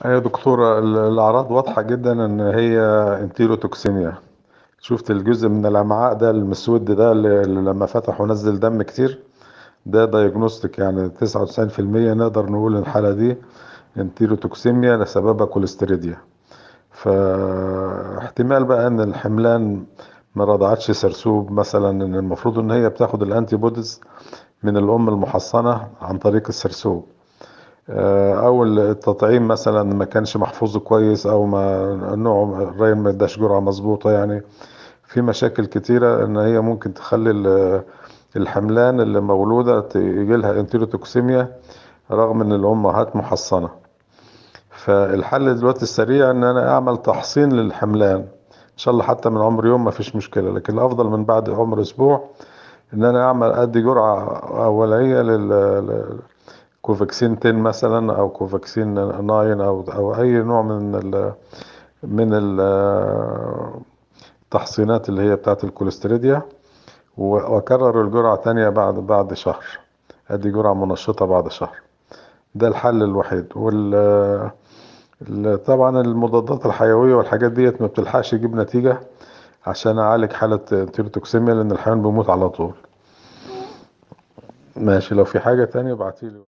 يا دكتورة ال- الأعراض واضحة جدا إن هي انتيروتوكسيميا شفت الجزء من الأمعاء ده المسود ده اللي اللي لما فتح ونزل دم كتير ده دايجنوستيك يعني 99% نقدر نقول الحالة دي انتيروتوكسيميا لسببها كوليستيريديا فاحتمال بقى ان الحملان ما رضعتش سرسوب مثلا ان المفروض ان هي بتاخد الانتي بوديز من الام المحصنة عن طريق السرسوب آه، او التطعيم مثلا ما كانش محفوظ كويس او ما نوعه الراجل ما اداش جرعة مظبوطة يعني في مشاكل كتيرة ان هي ممكن تخلي ال- الحملان اللي مولودة يجي لها انتيروتوكسيميا رغم ان الامهات محصنة فالحل دلوقتي السريع ان انا اعمل تحصين للحملان ان شاء الله حتى من عمر يوم ما فيش مشكلة لكن الافضل من بعد عمر اسبوع ان انا اعمل ادي جرعة اولية لل كوفاكسين 10 مثلا او كوفاكسين 9 او او اي نوع من ال من ال- التحصينات اللي هي بتاعت الكوليستيريديا و- واكرر الجرعة تانية بعد بعد شهر ادي جرعة منشطة بعد شهر ده الحل الوحيد وال ال- طبعا المضادات الحيوية والحاجات ديت ما بتلحقش تجيب نتيجة عشان اعالج حالة تيروتوكسيميا لان الحيوان بيموت على طول ماشي لو في حاجة تانية ابعتيلي